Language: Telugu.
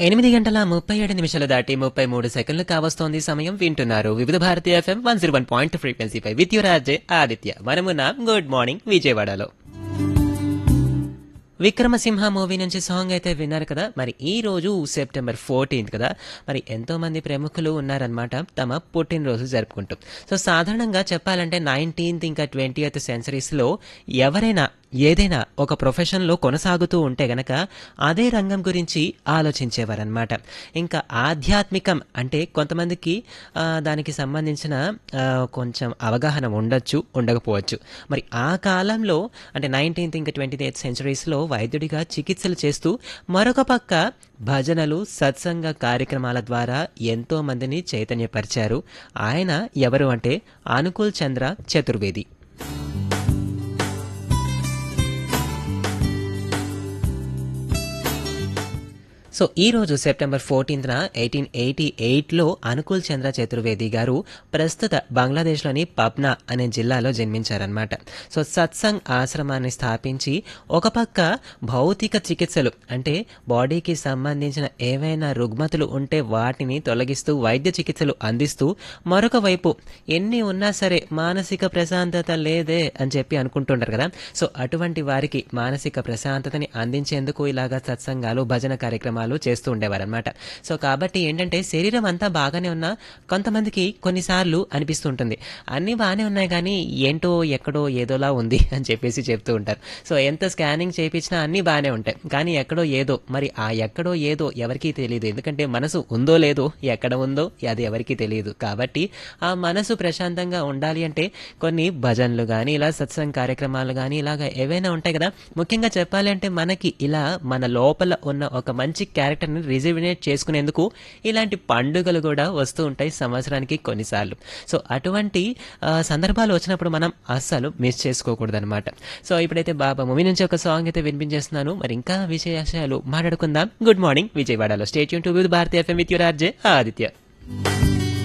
ఎనిమిది గంటల ముప్పై ఏడు నిమిషాలు దాటి ముప్పై మూడు సెకండ్లు కావస్తోంది సమయం వింటున్నారు Vividh Bharati FM one zero one point ఫ్రీక్వెన్సీపై విత్ యువర్ ఆర్జే ఆదిత్య మనమున్న గుడ్ మార్నింగ్ విజయవాడలో విక్రమసింహ మూవీ నుంచి సాంగ్ అయితే విన్నారు కదా మరి ఈ రోజు సెప్టెంబర్ ఫోర్టీన్త్ కదా మరి ఎంతో మంది ప్రముఖులు ఉన్నారనమాట తమ పుట్టినరోజు జరుపుకుంటూ సో సాధారణంగా చెప్పాలంటే నైన్టీన్త్ ఇంకా ట్వంటీ ఎయిత్ సెంచరీస్లో ఎవరైనా ఏదైనా ఒక ప్రొఫెషన్లో కొనసాగుతూ ఉంటే గనక అదే రంగం గురించి ఆలోచించేవారనమాట ఇంకా ఆధ్యాత్మికం అంటే కొంతమందికి ఆ, దానికి సంబంధించిన ఆ, కొంచెం అవగాహన ఉండొచ్చు ఉండకపోవచ్చు మరి ఆ కాలంలో అంటే నైన్టీన్త్ ఇంకా ట్వంటీ ఎయిత్ సెంచరీస్లో వైద్యుడిగా చికిత్సలు చేస్తూ మరొక పక్క భజనలు సత్సంగ కార్యక్రమాల ద్వారా ఎంతో మందిని చైతన్యపరిచారు ఆయన ఎవరు అంటే అనుకూల్ చంద్ర చతుర్వేది సో ఈ రోజు సెప్టెంబర్ ఫోర్టీన్త్న ఎయిటీన్ ఎయిటీ ఎయిట్లో అనుకూల్ చంద్ర చతుర్వేది గారు ప్రస్తుత బంగ్లాదేశ్లోని పబ్నా అనే జిల్లాలో జన్మించారనమాట సో సత్సంగ్ ఆశ్రమాన్ని స్థాపించి ఒక పక్క భౌతిక చికిత్సలు అంటే బాడీకి సంబంధించిన ఏవైనా రుగ్మతులు ఉంటే వాటిని తొలగిస్తూ వైద్య చికిత్సలు అందిస్తూ మరొక వైపు ఎన్ని ఉన్నా సరే మానసిక ప్రశాంతత లేదే అని చెప్పి అనుకుంటుంటారు కదా సో అటువంటి వారికి మానసిక ప్రశాంతతని అందించేందుకు ఇలాగా సత్సంగాలు భజన కార్యక్రమాలు చేస్తూ ఉండేవారనమాట సో కాబట్టి ఏంటంటే శరీరం అంతా బాగానే ఉన్నా కొంతమందికి కొన్నిసార్లు అనిపిస్తుంటుంది అన్నీ బాగానే ఉన్నాయి కానీ ఏంటో ఎక్కడో ఏదోలా ఉంది అని చెప్పేసి చెప్తూ ఉంటారు సో ఎంత స్కానింగ్ చేయించినా అన్నీ బాగానే ఉంటాయి కానీ ఎక్కడో ఏదో మరి ఆ ఎక్కడో ఏదో ఎవరికీ తెలియదు ఎందుకంటే మనసు ఉందో లేదో ఎక్కడ ఉందో అది ఎవరికీ తెలియదు కాబట్టి ఆ మనసు ప్రశాంతంగా ఉండాలి అంటే కొన్ని భజనలు కానీ ఇలా సత్సంగ్ కార్యక్రమాలు కానీ ఇలాగ ఏవైనా ఉంటాయి కదా ముఖ్యంగా చెప్పాలి అంటే మనకి ఇలా మన లోపల ఉన్న ఒక మంచి క్యారెక్టర్ని రిజర్వినేట్ చేసుకునేందుకు ఇలాంటి పండుగలు కూడా వస్తూ ఉంటాయి సంవత్సరానికి కొన్నిసార్లు సో అటువంటి ఆ, సందర్భాలు వచ్చినప్పుడు మనం అస్సలు మిస్ చేసుకోకూడదు అనమాట సో ఇప్పుడైతే బాబా మూవీ నుంచి ఒక సాంగ్ అయితే వినిపించేస్తున్నాను మరి ఇంకా విశేషాలు మాట్లాడుకుందాం గుడ్ మార్నింగ్ విజయవాడలో స్టేట్ యూన్ to with Bharatiya FM with your RJ Aditya